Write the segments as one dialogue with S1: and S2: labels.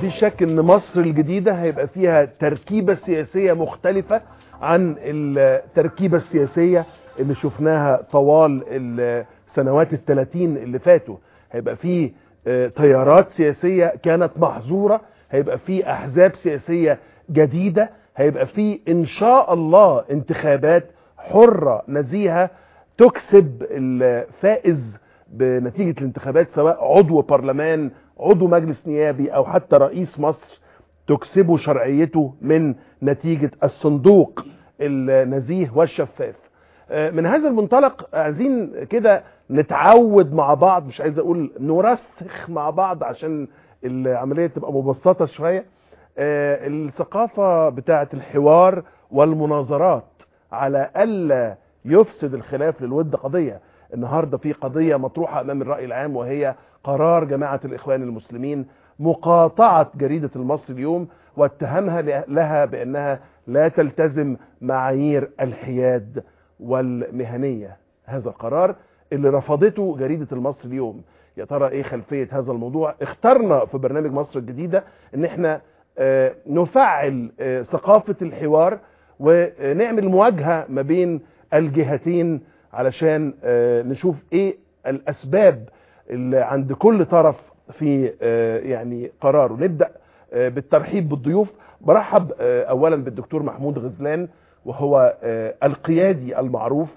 S1: فيش شك ان مصر الجديدة هيبقى فيها تركيبة سياسية مختلفة عن التركيبة السياسية اللي شفناها طوال السنوات الثلاثين اللي فاتوا هيبقى فيه آه، تيارات سياسية كانت محظورة هيبقى فيه احزاب سياسية جديدة هيبقى فيه ان شاء الله انتخابات حرة نزيهة تكسب الفائز بنتيجة الانتخابات سواء عضو برلمان عضو مجلس نيابي او حتى رئيس مصر تكسبه شرعيته من نتيجة الصندوق النزيه والشفاف آه، من هذا المنطلق عايزين كده نتعود مع بعض مش عايز اقول نرسخ مع بعض عشان العملية تبقى مبسطة شوية آه، الثقافة بتاعة الحوار والمناظرات على ألا يفسد الخلاف للود قضية النهاردة في قضية مطروحة أمام الرأي العام وهي قرار جماعة الإخوان المسلمين مقاطعة جريدة المصري اليوم واتهمها لها بأنها لا تلتزم معايير الحياد والمهنية هذا القرار اللي رفضته جريدة المصري اليوم يا ترى ايه خلفية هذا الموضوع اخترنا في برنامج مصر الجديدة ان احنا آه، نفعل آه، ثقافة الحوار ونعمل مواجهة ما بين الجهتين علشان آه، نشوف ايه الاسباب اللي عند كل طرف في آه، يعني قراره نبدأ آه، بالترحيب بالضيوف برحب آه، اولا بالدكتور محمود غزلان وهو آه، القيادي المعروف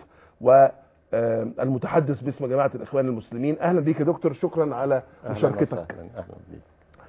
S1: والمتحدث باسم جماعة الاخوان المسلمين اهلا بيك يا دكتور شكرا على
S2: أهلاً
S1: مشاركتك
S2: وسهلاً، اهلا بيك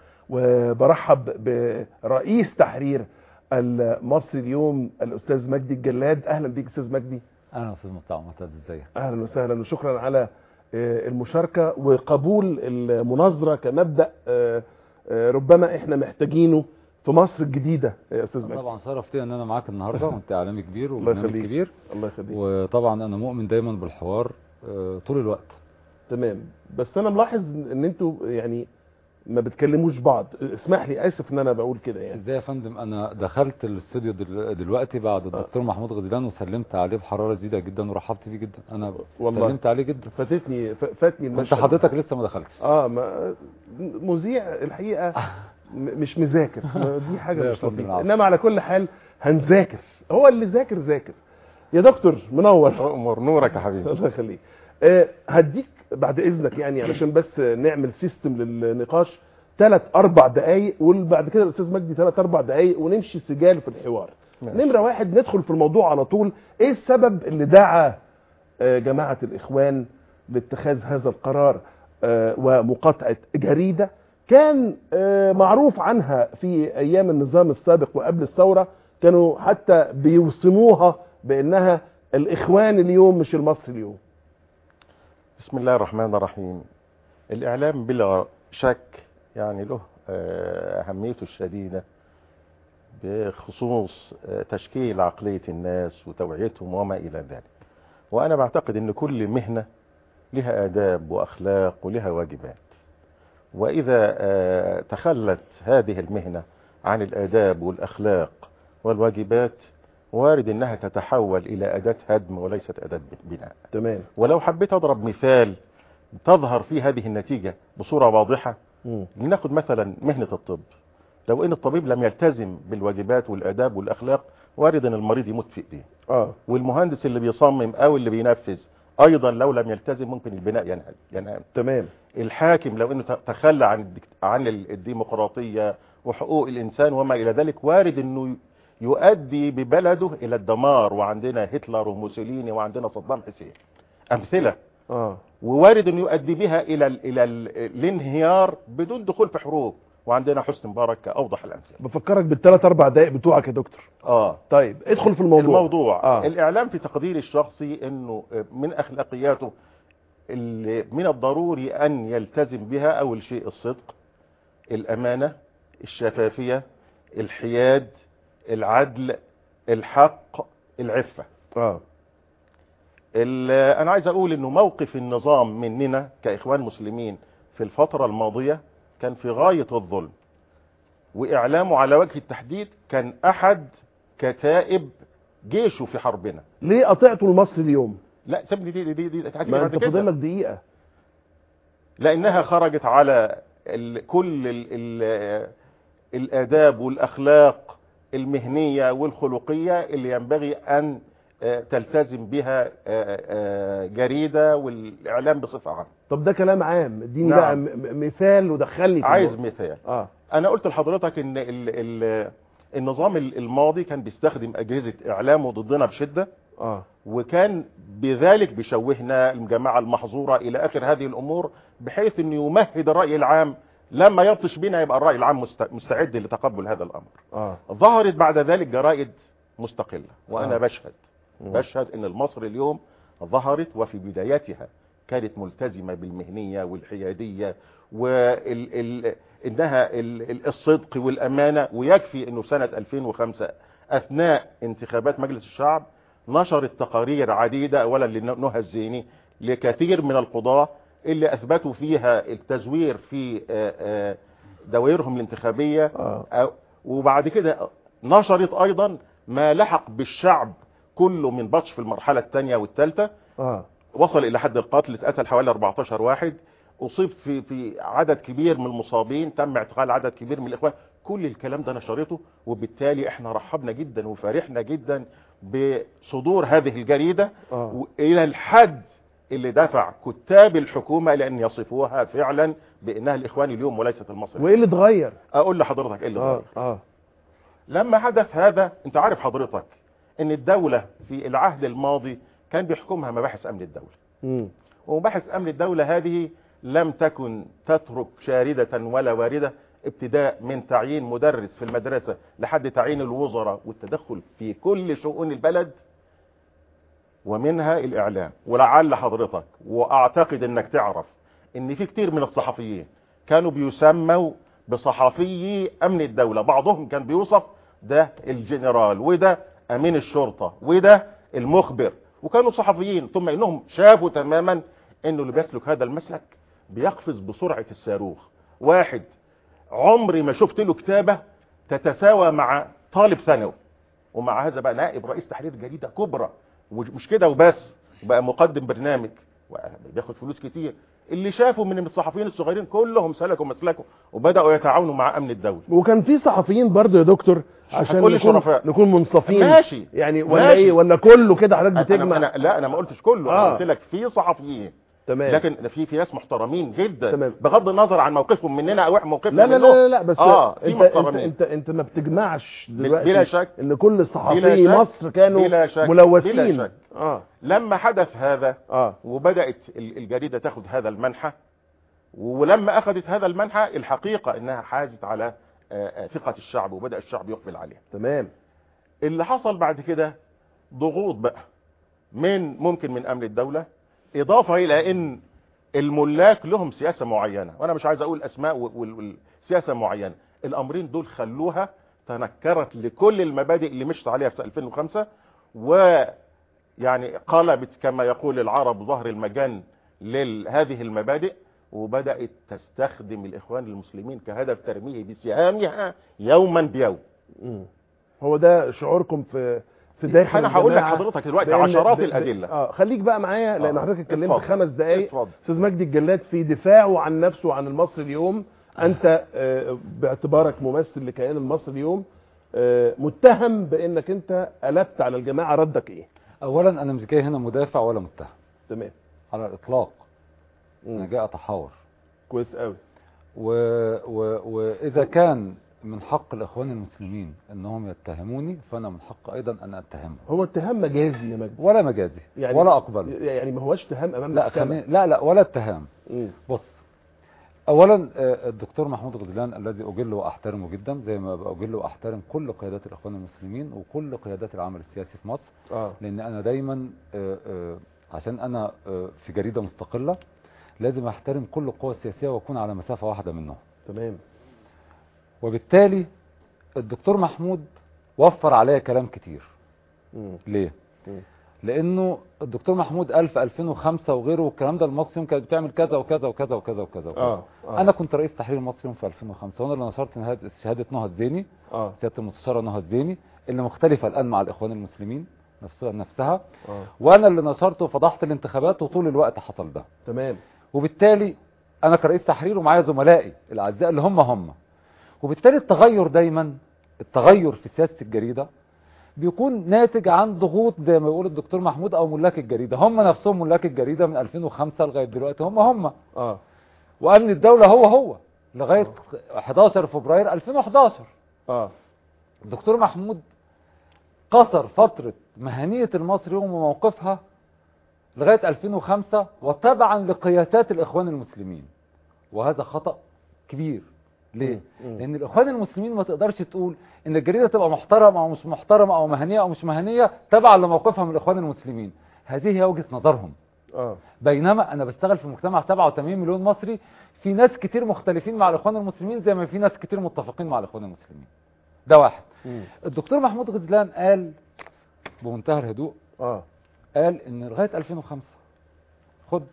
S1: وبرحب برئيس تحرير المصري اليوم الاستاذ مجدي الجلاد اهلا بيك استاذ مجدي
S3: اهلا استاذ مطاع معتز ازيك
S1: اهلا وسهلا وشكرا على آه، المشاركه وقبول المناظره كمبدا آه، آه، ربما احنا محتاجينه في مصر الجديده يا استاذ مجدي
S3: طبعا شرف لي ان انا معاك النهارده وانت اعلامي كبير
S1: الله
S3: وبرنامج
S1: يخليك.
S3: كبير
S1: الله يخليك
S3: وطبعا انا مؤمن دايما بالحوار آه، طول الوقت
S1: تمام بس انا ملاحظ ان انتوا يعني ما بتكلموش بعض اسمح لي اسف ان انا بقول كده يعني
S3: ازاي يا فندم انا دخلت الاستوديو دل- دلوقتي بعد الدكتور محمود غزلان وسلمت عليه بحراره شديده جدا ورحبت بيه جدا انا
S1: والله.
S3: سلمت عليه جدا
S1: فاتتني ف- فاتني
S3: انت
S1: المشهد
S3: حضرتك لسه ما دخلتش
S1: اه ما مذيع الحقيقه م- مش مذاكر ما دي حاجه
S3: لا يا
S1: مش
S3: فندم،
S1: لطيفه
S3: العفو.
S1: انما على كل حال هنذاكر هو اللي ذاكر ذاكر يا دكتور منور
S2: أمر نورك يا حبيبي
S1: الله يخليك آه هديك بعد اذنك يعني علشان بس نعمل سيستم للنقاش ثلاث اربع دقايق وبعد كده الاستاذ مجدي ثلاث اربع دقايق ونمشي سجال في الحوار
S2: ماشي.
S1: نمره واحد ندخل في الموضوع على طول ايه السبب اللي دعا آه، جماعه الاخوان لاتخاذ هذا القرار آه، ومقاطعه جريده كان آه، معروف عنها في ايام النظام السابق وقبل الثوره كانوا حتى بيوصموها بانها الاخوان اليوم مش المصري اليوم
S2: بسم الله الرحمن الرحيم الإعلام بلا شك يعني له آه، أهميته الشديدة بخصوص آه، تشكيل عقلية الناس وتوعيتهم وما إلى ذلك وأنا بعتقد أن كل مهنة لها آداب وأخلاق ولها واجبات وإذا آه، تخلت هذه المهنة عن الآداب والأخلاق والواجبات وارد أنها تتحول إلى أداة هدم وليست أداة بناء
S1: تمام
S2: ولو حبيت اضرب مثال تظهر فيه هذه النتيجة بصورة واضحة
S1: مم.
S2: لناخد مثلا مهنة الطب لو ان الطبيب لم يلتزم بالواجبات والاداب والاخلاق وارد ان المريض يموت في ايديه
S1: اه
S2: والمهندس اللي بيصمم او اللي بينفذ ايضا لو لم يلتزم ممكن البناء ينهد ينهد
S1: تمام
S2: الحاكم لو انه تخلى عن الدك- عن الديمقراطية وحقوق الانسان وما الى ذلك وارد انه يؤدي ببلده الى الدمار وعندنا هتلر وموسوليني وعندنا صدام حسين امثلة
S1: اه
S2: ووارد انه يؤدي بها الى ال الى ال الانهيار بدون دخول في حروب وعندنا حسني مبارك كاوضح الامثله
S1: بفكرك بالثلاث اربع دقايق بتوعك يا دكتور
S2: اه
S1: طيب ادخل في الموضوع
S2: الموضوع
S1: آه.
S2: آه. الاعلام في تقديري الشخصي انه من اخلاقياته اللي من الضروري ان يلتزم بها اول شيء الصدق الامانه الشفافيه الحياد العدل الحق العفه
S1: اه
S2: ال- انا عايز اقول انه موقف النظام مننا كاخوان مسلمين في الفترة الماضية كان في غاية الظلم واعلامه على وجه التحديد كان احد كتائب جيشه في حربنا
S1: ليه قطعتوا المصري اليوم
S2: لا سيبني دي دي دي, دي هتيجي
S1: ما
S2: بعد
S1: انت
S2: كده.
S1: فاضل لك دقيقه
S2: لانها خرجت على ال كل ال ال الآداب والأخلاق المهنية والخلقية اللي ينبغي أن آه، تلتزم بها آه، آه، جريدة والإعلام بصفة عامة
S1: طب ده كلام عام اديني
S2: نعم.
S1: بقى م- م- مثال ودخلني في
S2: عايز
S1: الموضوع.
S2: مثال
S1: اه
S2: انا قلت لحضرتك ان ال ال النظام الماضي كان بيستخدم اجهزه اعلامه ضدنا بشده
S1: اه
S2: وكان بذلك بيشوهنا الجماعه المحظوره الى اخر هذه الامور بحيث انه يمهد الراي العام لما يبطش بنا يبقى الراي العام مست- مستعد لتقبل هذا الامر
S1: اه
S2: ظهرت بعد ذلك جرائد مستقله وانا
S1: آه.
S2: بشهد
S1: مم.
S2: بشهد ان المصري اليوم ظهرت وفي بدايتها كانت ملتزمة بالمهنية والحيادية وال ال انها ال ال الصدق والامانة ويكفي انه سنة 2005 اثناء انتخابات مجلس الشعب نشرت تقارير عديدة اولا لنهى الزيني لكثير من القضاة اللي اثبتوا فيها التزوير في آه، آه، دوائرهم الانتخابية
S1: اه
S2: أو- وبعد كده نشرت ايضا ما لحق بالشعب كله من بطش في المرحلة الثانية والثالثة
S1: اه
S2: وصل الى حد القتل اتقتل حوالي 14 واحد اصيب في في عدد كبير من المصابين تم اعتقال عدد كبير من الاخوان كل الكلام ده نشرته وبالتالي احنا رحبنا جدا وفرحنا جدا بصدور هذه الجريدة
S1: اه
S2: الى الحد اللي دفع كتاب الحكومة لان يصفوها فعلا بانها الاخوان اليوم وليست المصري
S1: وايه اللي اتغير
S2: اقول لحضرتك ايه اللي
S1: اه
S2: ضايق
S1: اه
S2: لما حدث هذا انت عارف حضرتك ان الدولة في العهد الماضي كان بيحكمها مباحث امن الدولة
S1: مم.
S2: ومباحث امن الدولة هذه لم تكن تترك شاردة ولا واردة ابتداء من تعيين مدرس في المدرسة لحد تعيين الوزراء والتدخل في كل شؤون البلد ومنها الاعلام ولعل حضرتك واعتقد انك تعرف ان في كتير من الصحفيين كانوا بيسموا بصحفي امن الدولة بعضهم كان بيوصف ده الجنرال وده امين الشرطة وده المخبر وكانوا صحفيين ثم انهم شافوا تماما انه اللي بيسلك هذا المسلك بيقفز بسرعة الصاروخ واحد عمري ما شفت له كتابة تتساوى مع طالب ثانوي ومع هذا بقى نائب رئيس تحرير جريدة كبرى ومش كده وبس وبقى مقدم برنامج وبياخد فلوس كتير اللي شافوا من الصحفيين الصغيرين كلهم سلكوا مسلكه وبدأوا يتعاونوا مع امن الدولة
S1: وكان في صحفيين برضه يا دكتور عشان
S2: هتقولي
S1: نكون,
S2: شرفاء.
S1: نكون منصفين
S2: ماشي
S1: يعني ولا
S2: ماشي.
S1: ايه ولا كله كده حضرتك
S2: أنا
S1: بتجمع
S2: أنا لا انا ما قلتش كله
S1: آه.
S2: انا قلت لك في صحفيين
S1: تمام
S2: لكن في في ناس محترمين جدا
S1: تمام.
S2: بغض النظر عن موقفهم مننا او موقفنا
S1: لا لا
S2: منهم.
S1: لا لا, لا بس
S2: اه في
S1: انت, انت
S2: محترمين
S1: انت انت ما بتجمعش دلوقتي
S2: بلا شك.
S1: ان كل
S2: بلا
S1: صحفي
S2: شك.
S1: مصر كانوا
S2: بلا شك.
S1: ملوثين
S2: بلا شك.
S1: اه
S2: لما حدث هذا
S1: اه
S2: وبدأت ال- الجريدة تاخد هذا المنحى ولما أخذت هذا المنحى الحقيقة إنها حازت على آه، آه، ثقة الشعب وبدأ الشعب يقبل عليها
S1: تمام
S2: اللي حصل بعد كده ضغوط بقى من ممكن من أمن الدولة إضافة إلى إن الملاك لهم سياسة معينة وأنا مش عايز أقول أسماء وال- وال- والسياسة معينة الأمرين دول خلوها تنكرت لكل المبادئ اللي مشت عليها في 2005 ويعني قلبت كما يقول العرب ظهر المجان لهذه المبادئ وبدأت تستخدم الإخوان المسلمين كهدف ترميه بسهامها يوما بيوم
S1: مم. هو ده شعوركم في في داخل
S2: أنا هقول لك
S1: الجماعة
S2: حضرتك دلوقتي
S1: بأن-
S2: عشرات
S1: ب- ب-
S2: الأدلة
S1: اه خليك بقى معايا لان
S2: آه.
S1: حضرتك اتكلمت
S2: اتفضل.
S1: خمس دقائق
S2: اتفضل.
S1: استاذ مجدي الجلاد في دفاعه عن نفسه وعن المصري اليوم انت آه، باعتبارك ممثل لكيان المصري اليوم آه، متهم بانك انت قلبت على الجماعه ردك ايه
S3: اولا انا مش جاي هنا مدافع ولا متهم
S1: تمام
S3: على الاطلاق انا
S1: مم.
S3: جاي اتحاور
S1: كويس قوي
S3: و... و... واذا كان من حق الاخوان المسلمين انهم يتهموني فانا من حق ايضا ان اتهمهم
S1: هو اتهام مجازي يا مجدي
S3: ولا مجازي
S1: يعني
S3: ولا اقبله
S1: يعني ما هوش اتهام امام
S3: لا
S1: المحكمة.
S3: خليني لا لا ولا اتهام
S1: مم.
S3: بص اولا آه، الدكتور محمود غزلان الذي اجله واحترمه جدا زي ما باجله واحترم كل قيادات الاخوان المسلمين وكل قيادات العمل السياسي في مصر
S1: اه
S3: لان انا دايما آه، آه، عشان انا آه، في جريده مستقله لازم احترم كل القوى السياسيه واكون على مسافه واحده منهم
S1: تمام
S3: وبالتالي الدكتور محمود وفر عليا كلام كتير
S1: مم.
S3: ليه
S1: مم.
S3: لانه الدكتور محمود قال في 2005 وغيره والكلام ده المصري كانت بتعمل كذا وكذا وكذا وكذا وكذا, وكذا.
S1: اه اه
S3: انا كنت رئيس تحرير المصري في 2005 وانا اللي نشرت نهاية- شهاده نهى الزيني
S1: اه
S3: سياده المستشاره نهى الزيني اللي مختلفه الان مع الاخوان المسلمين نفسها نفسها
S1: اه
S3: وانا اللي نشرت وفضحت الانتخابات وطول الوقت حصل ده
S1: تمام
S3: وبالتالي انا كرئيس تحرير ومعايا زملائي الاعزاء اللي هم هم وبالتالي التغير دايما التغير في سياسة الجريدة بيكون ناتج عن ضغوط زي ما يقول الدكتور محمود او ملاك الجريدة هم نفسهم ملاك الجريدة من 2005 لغاية دلوقتي هم هم
S1: اه
S3: وامن الدولة هو هو لغاية 11 فبراير 2011
S1: اه
S3: الدكتور محمود قصر فترة مهنية المصري يوم وموقفها لغاية 2005 وتبعا لقياسات الإخوان المسلمين وهذا خطأ كبير ليه؟
S1: مم.
S3: لأن الإخوان المسلمين ما تقدرش تقول إن الجريدة تبقى محترمة أو مش محترمة أو مهنية أو مش مهنية تبعا لموقفها من الإخوان المسلمين هذه هي وجهة نظرهم
S1: اه
S3: بينما أنا بشتغل في مجتمع 87 مليون مصري في ناس كتير مختلفين مع الإخوان المسلمين زي ما في ناس كتير متفقين مع الإخوان المسلمين ده واحد
S1: مم.
S3: الدكتور محمود غزلان قال بمنتهى الهدوء
S1: اه
S3: قال ان لغايه 2005 خد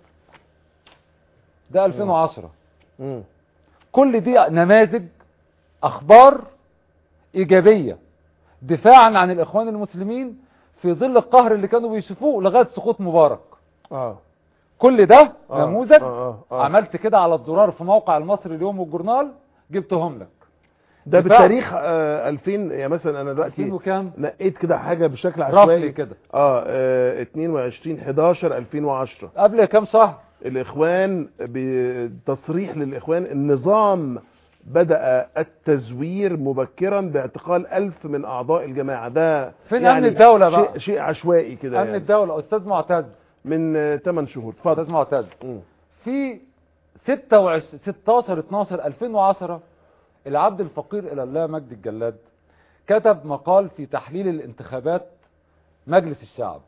S3: ده 2010
S1: مم.
S3: كل دي نماذج اخبار ايجابيه دفاعا عن الاخوان المسلمين في ظل القهر اللي كانوا بيشوفوه لغايه سقوط مبارك
S1: اه
S3: كل ده
S1: آه.
S3: نموذج
S1: آه. آه. آه.
S3: عملت كده على الزرار في موقع المصري اليوم والجورنال جبتهم لك
S1: ده
S3: دفاع.
S1: بالتاريخ آه 2000 يعني مثلا انا
S3: 2000
S1: دلوقتي
S3: وكام
S1: نقيت كده حاجه بشكل
S3: رفلي
S1: عشوائي
S3: كده
S1: اه, آه 22 11 2010
S3: قبل كام شهر
S1: الاخوان بتصريح للاخوان النظام بدأ التزوير مبكرا باعتقال ألف من أعضاء الجماعة ده
S3: فين أمن الدولة بقى؟
S1: شيء, شيء عشوائي كده
S3: امن
S1: يعني
S3: الدوله استاذ معتز
S1: من 8 شهور اتفضل
S3: استاذ معتز
S1: مم.
S3: في 26 16 12 2010 العبد الفقير الى الله مجدي الجلاد كتب مقال في تحليل الانتخابات مجلس الشعب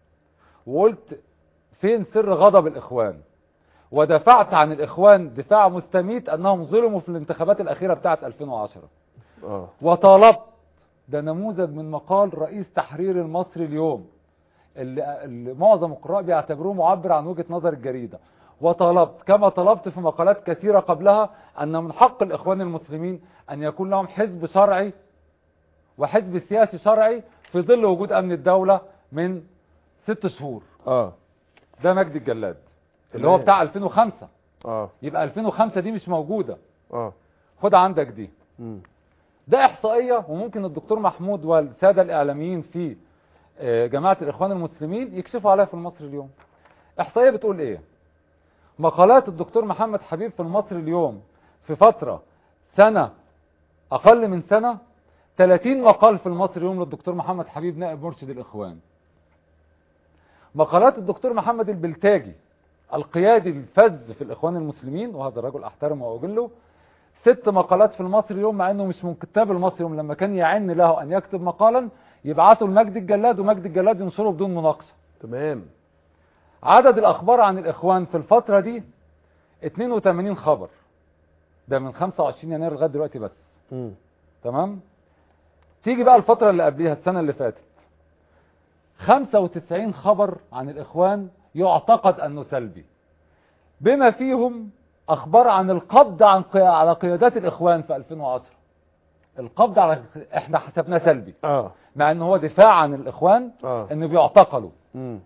S3: وقلت فين سر غضب الاخوان ودفعت عن الاخوان دفاع مستميت انهم ظلموا في الانتخابات الاخيره بتاعه 2010
S1: اه
S3: وطالبت ده نموذج من مقال رئيس تحرير المصري اليوم اللي, اللي معظم القراء بيعتبروه معبر عن وجهة نظر الجريدة وطلبت كما طلبت في مقالات كثيرة قبلها أن من حق الإخوان المسلمين أن يكون لهم حزب شرعي وحزب سياسي شرعي في ظل وجود أمن الدولة من ست شهور
S1: اه
S3: ده مجدي الجلاد اللي هو
S1: تمام.
S3: بتاع 2005
S1: اه
S3: يبقى 2005 دي مش موجودة
S1: اه
S3: خد عندك دي
S1: مم.
S3: ده احصائيه وممكن الدكتور محمود والساده الاعلاميين في آه، جماعه الاخوان المسلمين يكشفوا عليها في المصري اليوم احصائيه بتقول ايه مقالات الدكتور محمد حبيب في المصري اليوم في فتره سنه اقل من سنه 30 مقال في المصري اليوم للدكتور محمد حبيب نائب مرشد الاخوان مقالات الدكتور محمد البلتاجي القيادي الفذ في الاخوان المسلمين وهذا الرجل احترمه واجله ست مقالات في المصري اليوم مع انه مش من كتاب المصري اليوم لما كان يعن له ان يكتب مقالا يبعته لمجد الجلاد ومجد الجلاد ينشره بدون مناقشه
S1: تمام
S3: عدد الاخبار عن الاخوان في الفتره دي 82 خبر ده من 25 يناير لغايه دلوقتي بس
S1: مم.
S3: تمام تيجي بقى الفتره اللي قبليها السنه اللي فاتت 95 خبر عن الاخوان يعتقد انه سلبي بما فيهم اخبار عن القبض عن قي... على قيادات الاخوان في 2010 القبض على احنا حسبناه سلبي
S1: اه
S3: مع ان هو دفاع عن الاخوان
S1: اه
S3: انه بيعتقلوا
S1: مم.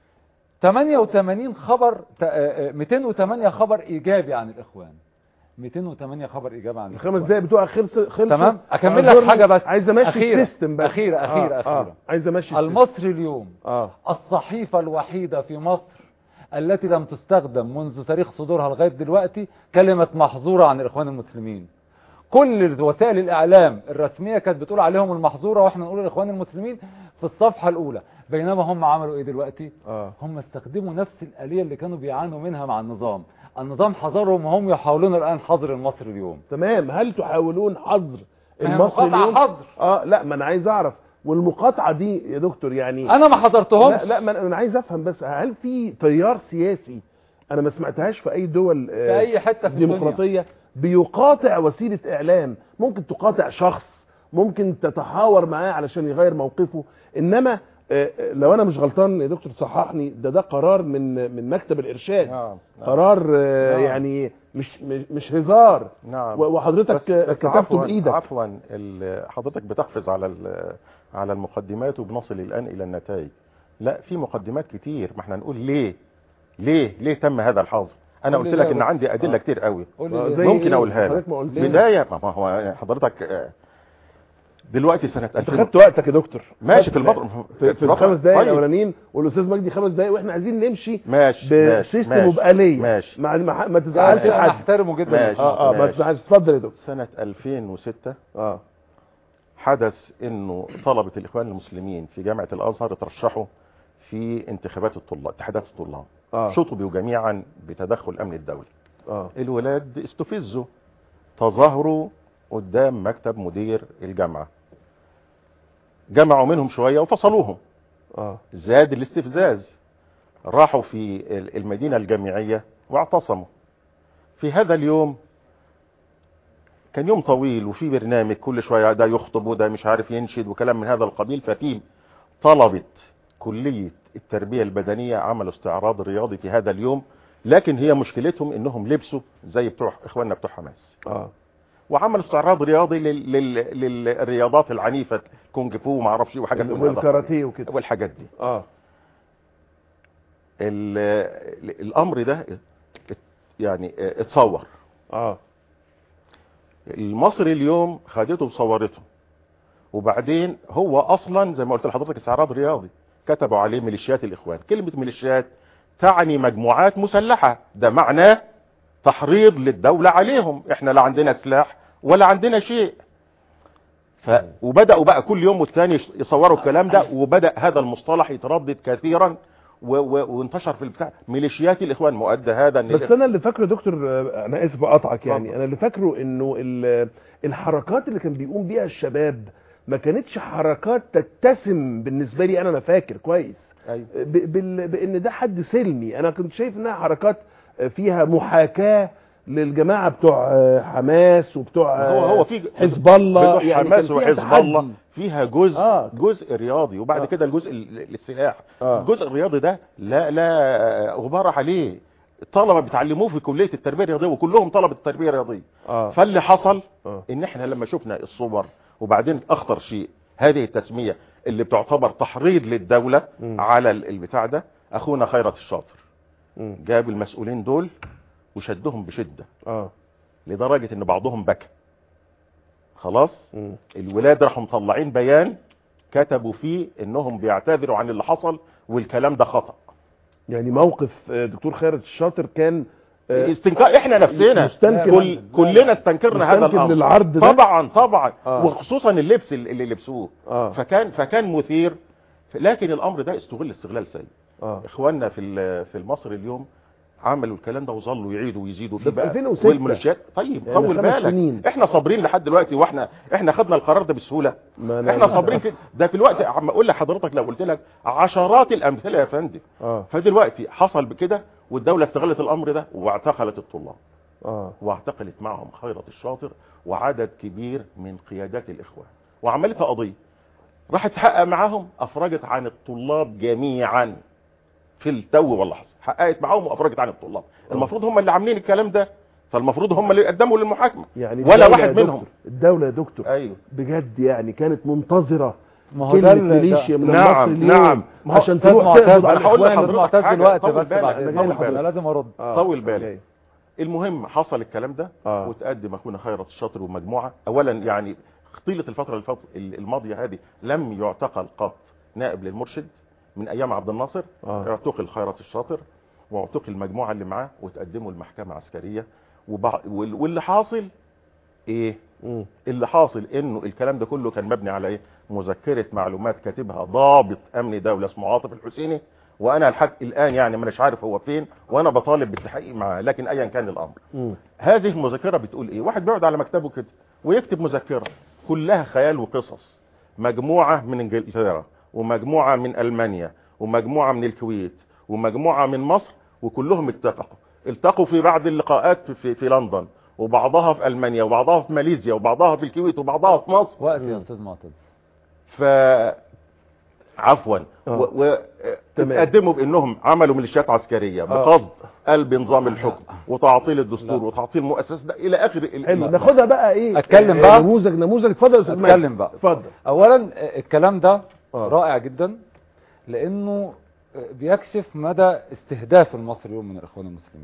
S3: 88 خبر ت- آه، آه، 208 خبر ايجابي عن الاخوان 208 خبر ايجابي عن
S1: الخمس
S3: الإخوان.
S1: دقايق بتوع خلص خلص
S3: تمام اكمل لك حاجه بس
S1: عايز امشي
S3: أخيرة.
S1: السيستم بس
S3: اخيره اخيره
S1: آه.
S3: اخيره
S1: آه. عايز امشي السيستم.
S3: المصري اليوم
S1: اه
S3: الصحيفة الوحيدة في مصر التي لم تستخدم منذ تاريخ صدورها لغاية دلوقتي كلمة محظورة عن الإخوان المسلمين كل وسائل الإعلام الرسمية كانت بتقول عليهم المحظورة وإحنا نقول الإخوان المسلمين في الصفحة الأولى بينما هم عملوا إيه دلوقتي
S1: اه
S3: هم استخدموا نفس الآلية اللي كانوا بيعانوا منها مع النظام النظام حظرهم وهم يحاولون الآن حظر المصري اليوم
S1: تمام هل تحاولون حظر
S3: ما هي
S1: المصري
S3: مقاطعة
S1: اليوم
S3: حظر.
S1: اه لا ما انا عايز اعرف والمقاطعه دي يا دكتور يعني
S3: أنا ما حضرتهمش
S1: لا لا ما أنا- انا عايز افهم بس هل في تيار سياسي انا ما سمعتهاش في اي دول آه،
S3: في أي حتة في الدنيا
S1: ديمقراطيه بيقاطع وسيله اعلام ممكن تقاطع شخص ممكن تتحاور معاه علشان يغير موقفه انما آه، آه، لو انا مش غلطان يا دكتور صححني ده ده قرار من من مكتب الارشاد
S2: نعم نعم.
S1: قرار آه،
S2: نعم.
S1: يعني مش مش, مش هزار
S2: نعم
S1: و- وحضرتك آه،
S2: بس
S1: كتبته
S2: عفواً-
S1: بايدك
S2: عفوا ال- حضرتك بتقفز على ال- على المقدمات وبنصل الان الى النتائج لا في مقدمات كتير ما احنا نقول ليه ليه ليه تم هذا الحظر انا
S3: قول
S2: قلت
S3: لي
S2: لك
S3: ليه
S2: ان
S3: يا
S2: عندي ادله
S3: آه.
S2: كتير قوي
S3: قول
S1: آه،
S3: لي
S1: زي
S3: ليه؟
S2: ممكن
S1: إيه؟
S2: أقولها لك.
S1: حضرتك ما قلت
S3: ليه؟
S2: بدايه ما هو حضرتك آه، دلوقتي سنه
S1: انت
S2: 2000
S1: خدت وقتك يا دكتور
S2: ماشي في
S1: خدت-
S2: البطن
S1: في, في الخمس دقايق
S2: طيب.
S1: الاولانيين والاستاذ مجدي خمس دقايق واحنا عايزين نمشي
S2: ماشي ماشي
S1: بسيستم
S2: ماشي
S1: وبآلية
S2: ماشي
S1: ما ما, ما
S3: ده
S1: تزعلش
S3: شيء انا
S1: حد
S3: احترمه جدا
S2: ماشي.
S1: اه اه ما
S2: ماشي.
S1: تزعلش اتفضل يا دكتور
S2: سنه 2006
S1: اه
S2: حدث انه طلبه الاخوان المسلمين في جامعه الازهر اترشحوا في انتخابات الطلاب اتحادات الطلاب
S1: اه
S2: شطبوا جميعا بتدخل الامن الدولي
S1: اه
S2: الولاد استفزوا تظاهروا قدام مكتب مدير الجامعه جمعوا منهم شويه وفصلوهم
S1: اه
S2: زاد الاستفزاز راحوا في ال- المدينة الجامعية واعتصموا في هذا اليوم كان يوم طويل وفي برنامج كل شوية ده يخطب وده مش عارف ينشد وكلام من هذا القبيل ففي طلبة كلية التربية البدنية عملوا استعراض رياضي في هذا اليوم لكن هي مشكلتهم انهم لبسوا زي بتوع اخواننا بتوع حماس
S1: اه
S2: وعملوا استعراض رياضي لل... لل... للرياضات العنيفة كونج فو وما اعرفش ايه وحاجات من هذا
S1: والكاراتيه وكده
S2: والحاجات دي
S1: اه
S2: ال- الامر ده ات- يعني اتصور
S1: اه
S2: المصري اليوم خدته وصورته وبعدين هو اصلا زي ما قلت لحضرتك استعراض رياضي كتبوا عليه ميليشيات الاخوان كلمه ميليشيات تعني مجموعات مسلحه ده معناه تحريض للدوله عليهم احنا لا عندنا سلاح ولا عندنا شيء ف... وبداوا بقى كل يوم والتاني يش- يصوروا الكلام ده وبدا هذا المصطلح يتردد كثيرا و... و... وانتشر في البتاع ميليشيات الاخوان مؤدى هذا ان
S1: بس انا اللي فاكره يا دكتور آه، انا اسف اقطعك يعني
S2: اتفضل.
S1: انا اللي فاكره انه ال- الحركات اللي كان بيقوم بيها الشباب ما كانتش حركات تتسم بالنسبه لي انا انا فاكر كويس
S2: أيوة.
S1: ب- بال- بان ده حد سلمي انا كنت شايف انها حركات فيها محاكاه للجماعه بتوع آه، حماس وبتوع
S2: هو
S1: آه،
S2: هو في
S1: حزب الله
S2: بتوع
S1: يعني
S2: حماس
S1: كان فيها
S2: وحزب
S1: تحدي.
S2: الله فيها جزء
S1: آه.
S2: جزء رياضي وبعد
S1: آه.
S2: كده الجزء ال- السلاح
S1: آه.
S2: الجزء الرياضي ده لا لا غبار عليه الطلبه بيتعلموه في كليه التربيه الرياضيه وكلهم طلبه التربيه الرياضيه
S1: اه
S2: فاللي حصل
S1: اه
S2: ان احنا لما شفنا الصور وبعدين اخطر شيء هذه التسميه اللي بتعتبر تحريض للدوله
S1: مم.
S2: على ال- البتاع ده اخونا خيرت الشاطر
S1: مم.
S2: جاب المسؤولين دول وشدهم بشده
S1: اه
S2: لدرجه ان بعضهم بكى خلاص
S1: مم.
S2: الولاد راحوا مطلعين بيان كتبوا فيه انهم بيعتذروا عن اللي حصل والكلام ده خطأ
S1: يعني موقف آه، دكتور خيرت الشاطر كان آه،
S2: استنكار احنا نفسنا
S1: مستنكر
S2: كل كلنا استنكرنا هذا
S1: مستنكر
S2: الامر
S1: للعرض ده
S2: طبعا طبعا
S1: آه.
S2: وخصوصا اللبس اللي اللي لبسوه
S1: اه
S2: فكان فكان مثير لكن الامر ده استغل استغلال سيء
S1: اه
S2: اخواننا في ال- في المصري اليوم عملوا الكلام ده وظلوا يعيدوا ويزيدوا
S1: ده
S2: فيه
S1: في
S2: بقى
S1: 2006.
S2: والمنشات طيب
S1: يعني
S2: طول
S1: خمس
S2: بالك
S1: سنين.
S2: احنا صابرين لحد دلوقتي واحنا احنا خدنا القرار ده بسهوله
S1: ما أنا-
S2: احنا صابرين كده ده في الوقت عم اقول لحضرتك لو قلت لك عشرات الامثله يا فندم
S1: اه
S2: فدلوقتي حصل بكده والدوله استغلت الامر ده واعتقلت الطلاب
S1: اه
S2: واعتقلت معهم خيرت الشاطر وعدد كبير من قيادات الاخوان وعملتها قضيه راحت تحقق معاهم افرجت عن الطلاب جميعا في التو واللحظه حققت معاهم وافرجت عن الطلاب المفروض هم اللي عاملين الكلام ده فالمفروض هم اللي قدموا للمحاكمه
S1: يعني
S2: ولا
S1: الدولة
S2: واحد
S1: يا دكتور-
S2: منهم.
S1: الدولة يا دكتور
S2: ايوه
S1: بجد يعني كانت منتظرة
S3: ما هو ده
S1: كلمة
S3: ال- ده-
S1: ميليشيا من
S2: نعم،
S1: المصري اليوم
S2: نعم. ما هو
S1: عشان
S3: استاذ
S1: تروح
S3: معتز
S1: تقبض على
S2: أنا هقول
S1: الاخوان
S2: لحضرتك
S3: معتز
S2: حاجة،
S3: دلوقتي
S2: طول
S3: بس
S2: بالك،
S3: بعد
S1: أنا
S3: إذنك.
S1: جاي
S2: طول
S1: لحضرتك.
S2: بالك.
S3: انا لازم ارد
S1: آه،
S2: طول بالك.
S1: جاي.
S2: المهم حصل الكلام ده
S1: آه.
S2: وتقدم اخونا خيرت الشاطر ومجموعه اولا يعني طيله الفتره الفط- الماضيه هذه لم يعتقل قط نائب للمرشد من ايام عبد الناصر
S1: آه.
S2: اعتقل خيرت الشاطر واعتقل المجموعه اللي معاه وتقدموا المحكمه عسكريه وبع... وال- واللي حاصل ايه
S1: مم.
S2: اللي حاصل انه الكلام ده كله كان مبني على ايه مذكره معلومات كاتبها ضابط امن دوله اسمه عاطف الحسيني وانا لحد الان يعني مش عارف هو فين وانا بطالب بالتحقيق معاه لكن ايا كان الامر
S1: مم.
S2: هذه المذكره بتقول ايه واحد بيقعد على مكتبه كده ويكتب مذكره كلها خيال وقصص مجموعه من انجلترا ومجموعه من المانيا ومجموعه من الكويت ومجموعه من مصر وكلهم اتفقوا التقوا في بعض اللقاءات في, في لندن وبعضها في المانيا وبعضها في ماليزيا وبعضها في الكويت وبعضها في مصر
S3: وقت يا استاذ معتز
S2: ف عفوا
S1: آه.
S2: و... و...
S1: تمام.
S2: تقدموا بانهم عملوا ميليشيات عسكريه بقصد قلب نظام الحكم وتعطيل الدستور
S3: لا.
S2: وتعطيل مؤسسه ده الى اخر ال-
S1: حلو
S2: ال-
S1: ناخدها بقى ايه
S3: أتكلم
S1: آه،
S3: بقى؟
S1: نموذج نموذج اتفضل يا استاذ ماجد.
S3: اتكلم بقى.
S1: اتفضل
S3: اولا آه، الكلام ده
S1: آه.
S3: رائع جدا لانه آه، بيكشف مدى استهداف المصري اليوم من الاخوان المسلمين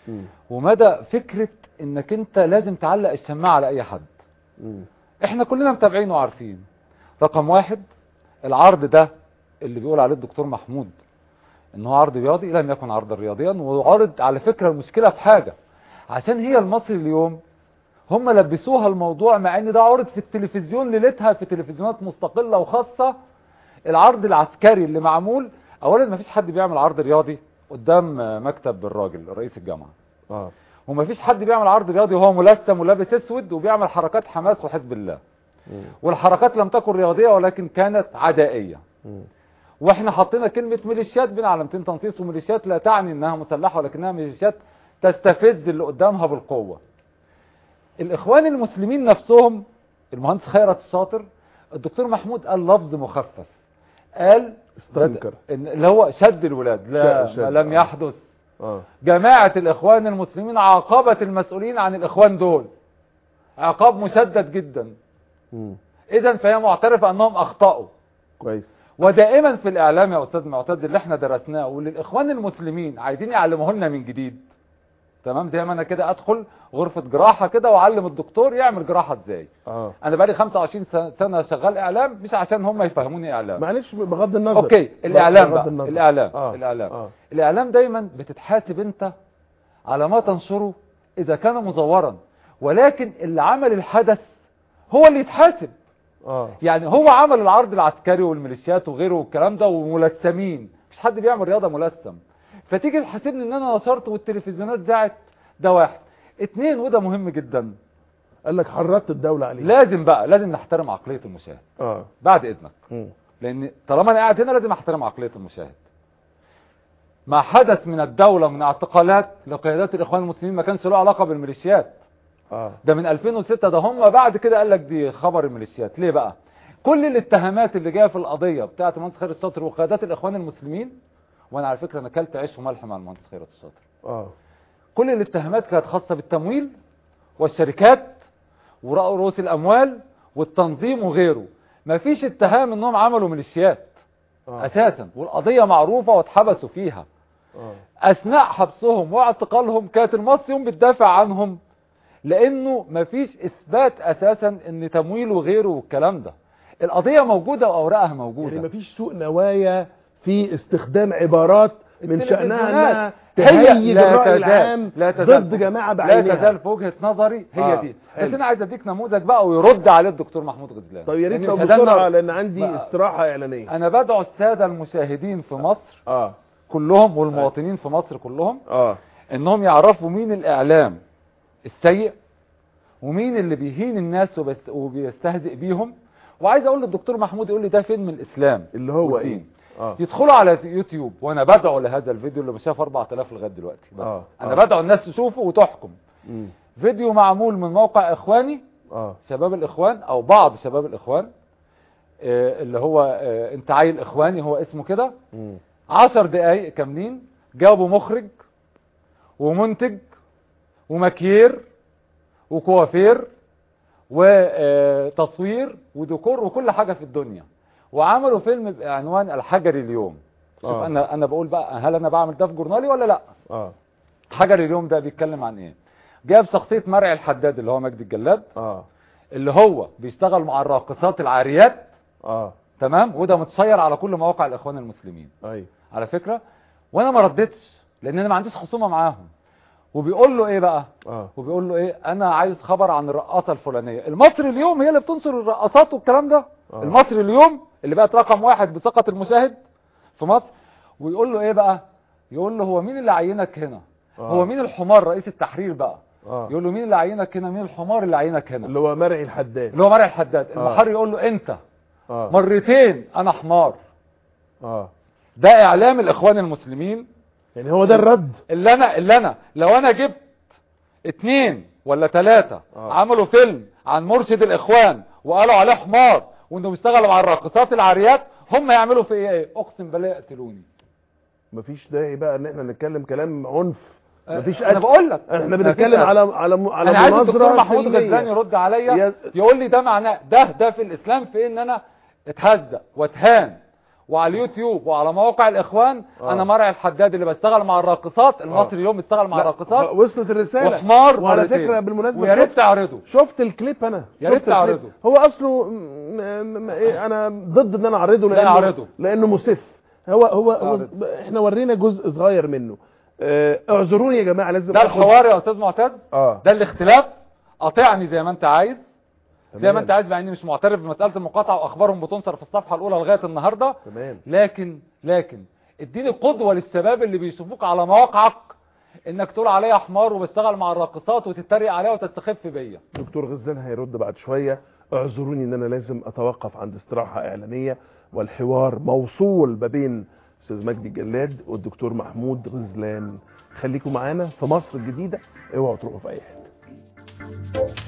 S1: مم.
S3: ومدى فكرة انك انت لازم تعلق السماعة على اي حد
S1: مم.
S3: احنا كلنا متابعين وعارفين رقم واحد العرض ده اللي بيقول عليه الدكتور محمود ان هو عرض رياضي لم يكن عرضا رياضيا وعرض على فكرة المشكلة في حاجة عشان هي المصري اليوم هم لبسوها الموضوع مع ان ده عرض في التلفزيون ليلتها في تلفزيونات مستقلة وخاصة العرض العسكري اللي معمول اولا ما فيش حد بيعمل عرض رياضي قدام مكتب الراجل رئيس الجامعة
S1: اه
S3: وما فيش حد بيعمل عرض رياضي وهو ملثم ولابس اسود وبيعمل حركات حماس وحزب الله
S1: مم.
S3: والحركات لم تكن رياضية ولكن كانت عدائية
S1: مم.
S3: واحنا حطينا كلمة ميليشيات بين علامتين تنصيص وميليشيات لا تعني انها مسلحة ولكنها ميليشيات تستفز اللي قدامها بالقوة الاخوان المسلمين نفسهم المهندس خيرت الشاطر الدكتور محمود قال لفظ مخفف قال
S1: استنكر
S3: إن اللي هو شد الولاد لا
S1: شد-
S3: ما
S1: شد،
S3: لم
S1: آه.
S3: يحدث
S1: اه
S3: جماعة الاخوان المسلمين عاقبت المسؤولين عن الاخوان دول عقاب مشدد جدا
S1: مم.
S3: اذا فهي معترفة انهم اخطأوا
S1: كويس
S3: ودائما في الاعلام يا استاذ معتز اللي احنا درسناه واللي الاخوان المسلمين عايزين يعلموه لنا من جديد تمام دايما انا كده ادخل غرفة جراحة كده واعلم الدكتور يعمل جراحة ازاي
S1: اه
S3: انا بقالي 25 سنة- سنة شغال اعلام مش عشان هم يفهموني اعلام
S1: معلش بغض النظر
S3: اوكي الاعلام
S1: بغض
S3: بقى
S1: النظر.
S3: الاعلام
S1: آه.
S3: الاعلام
S1: اه
S3: الاعلام دايما بتتحاسب انت على ما تنشره اذا كان مزورا ولكن اللي عمل الحدث هو اللي يتحاسب
S1: اه
S3: يعني هو عمل العرض العسكري والميليشيات وغيره والكلام ده وملثمين مش حد بيعمل رياضه ملثم فتيجي تحاسبني ان انا نشرت والتلفزيونات ذاعت ده واحد اتنين وده مهم جدا
S1: قال لك حرضت الدولة عليه
S3: لازم بقى لازم نحترم عقليه المشاهد
S1: اه
S3: بعد اذنك
S1: مم.
S3: لان طالما انا قاعد هنا لازم احترم عقليه المشاهد ما حدث من الدوله من اعتقالات لقيادات الاخوان المسلمين ما كانش له علاقه بالميليشيات
S1: اه
S3: ده من 2006 ده هم بعد كده قال لك دي خبر الميليشيات ليه بقى كل الاتهامات اللي جايه في القضيه بتاعه المهندس خيرت الشاطر وقيادات الاخوان المسلمين وانا على فكره انا اكلت عيش وملح مع المهندس خيرت الشاطر
S1: اه
S3: كل الاتهامات كانت خاصه بالتمويل والشركات ورؤوس الاموال والتنظيم وغيره مفيش اتهام انهم عملوا ميليشيات
S1: اه
S3: اساسا والقضيه معروفه واتحبسوا فيها
S1: اه
S3: اثناء حبسهم واعتقالهم كانت المصري يوم بتدافع عنهم لانه مفيش اثبات اساسا ان تمويل وغيره والكلام ده القضيه موجوده واوراقها
S1: يعني
S3: موجوده
S1: مفيش سوء نوايا في استخدام عبارات من شأنها انها
S3: هي
S1: تهيج
S3: لا
S1: الرأي
S3: تزال-
S1: العام
S3: لا تزال
S1: ضد جماعة
S3: لا
S1: بعينها
S3: تزال في وجهه نظري هي
S1: آه،
S3: دي بس
S1: حلو.
S3: انا عايز اديك نموذج بقى ويرد عليه الدكتور محمود غزلان
S1: طب يا ريت
S3: لأن
S1: لو
S3: مش هدلنا-
S1: بسرعة لان عندي
S3: بقى-
S1: استراحة اعلانية
S3: انا بدعو الساده المشاهدين في مصر
S1: اه
S3: كلهم والمواطنين في مصر كلهم
S1: اه
S3: انهم يعرفوا مين الاعلام السيء ومين اللي بيهين الناس وبس- وبيستهزئ بيهم وعايز اقول للدكتور محمود يقول لي ده فين من الاسلام
S1: اللي هو ايه
S3: والدين.
S1: اه
S3: يدخلوا على يوتيوب وانا بدعو لهذا الفيديو اللي شاف 4000 لغايه دلوقتي بس.
S1: آه،
S3: انا
S1: آه.
S3: بدعو الناس تشوفه وتحكم
S1: مم.
S3: فيديو معمول من موقع اخواني
S1: اه
S3: شباب الاخوان او بعض شباب الاخوان آه، اللي هو آه، انت عيل اخواني هو اسمه كده
S1: مم.
S3: عشر دقايق كاملين جابوا مخرج ومنتج ومكيير وكوافير وتصوير وديكور وكل حاجة في الدنيا وعملوا فيلم بعنوان الحجري اليوم شوف
S1: آه.
S3: انا انا بقول بقى هل انا بعمل ده في جورنالي ولا لا
S1: اه
S3: حجري اليوم ده بيتكلم عن ايه جاب شخصية مرعي الحداد اللي هو مجدي الجلاد
S1: اه
S3: اللي هو بيشتغل مع الراقصات العاريات
S1: اه
S3: تمام وده متشير على كل مواقع الاخوان المسلمين
S1: ايوه
S3: على فكرة وانا ما ردتش لان انا ما عنديش خصومة معاهم وبيقول له ايه بقى
S1: اه
S3: وبيقول له ايه انا عايز خبر عن الرقاصة الفلانية المصري اليوم هي اللي بتنشر الرقاصات والكلام ده
S1: آه.
S3: المصري اليوم اللي بقت رقم واحد بثقة المشاهد في مصر ويقول له ايه بقى يقول له هو مين اللي عينك هنا
S1: آه.
S3: هو مين الحمار رئيس التحرير بقى
S1: اه
S3: يقول له مين اللي عينك هنا مين الحمار اللي عينك هنا
S1: اللي هو مرعي الحداد
S3: اللي هو مرعي الحداد
S1: آه.
S3: المحرر يقول له انت
S1: اه
S3: مرتين انا حمار
S1: اه
S3: ده اعلام الاخوان المسلمين
S1: يعني هو ده الرد
S3: اللي انا اللي انا لو انا جبت اتنين ولا ثلاثة
S1: آه.
S3: عملوا فيلم عن مرشد الاخوان وقالوا عليه حمار وانه بيشتغلوا مع الراقصات العاريات هم يعملوا في ايه اقسم بالله يقتلوني
S1: مفيش داعي بقى ان احنا نتكلم كلام عنف مفيش
S3: انا
S1: قتل.
S3: بقول لك
S1: احنا بنتكلم على على م- على
S3: انا عايز الدكتور
S1: مناظره
S3: محمود
S1: سلمية.
S3: غزلان يرد عليا
S1: يا-
S3: يقول لي ده معناه ده ده في الاسلام في ان انا اتهزأ واتهان وعلى اليوتيوب وعلى مواقع الاخوان
S1: آه.
S3: انا مرعي الحداد اللي بشتغل مع الراقصات المصري اليوم بيشتغل مع
S1: لا،
S3: الراقصات
S1: وصلت الرساله
S3: وحمار
S1: وعلى
S3: مرتين.
S1: فكره بالمناسبه
S3: ويا ريت
S1: شفت-
S3: تعرضه
S1: شفت الكليب انا
S3: يا ريت
S1: شفت الكليب.
S3: تعرضه.
S1: هو اصله م- م- م- إيه، انا ضد ان انا اعرضه
S3: لا
S1: لانه
S3: اعرضه.
S1: لانه مسف هو هو, هو
S3: اعرضه.
S1: احنا ورينا جزء صغير منه آه، اعذروني يا جماعه لازم
S3: ده
S1: آخد-
S3: الحوار يا استاذ معتز
S1: اه
S3: ده الاختلاف قاطعني زي ما انت عايز زي
S1: تمام.
S3: ما انت عايز مع اني مش معترف بمساله المقاطعه واخبارهم بتنشر في الصفحه الاولى لغايه النهارده
S1: تمام
S3: لكن لكن اديني قدوه للشباب اللي بيشوفوك على مواقعك انك تقول عليا حمار وبشتغل مع الراقصات وتتريق عليها وتستخف بيا
S1: دكتور غزلان هيرد بعد شويه اعذروني ان انا لازم اتوقف عند استراحه اعلانيه والحوار موصول ما بين استاذ مجدي الجلاد والدكتور محمود غزلان خليكم معانا في مصر الجديده اوعوا تروحوا في اي حته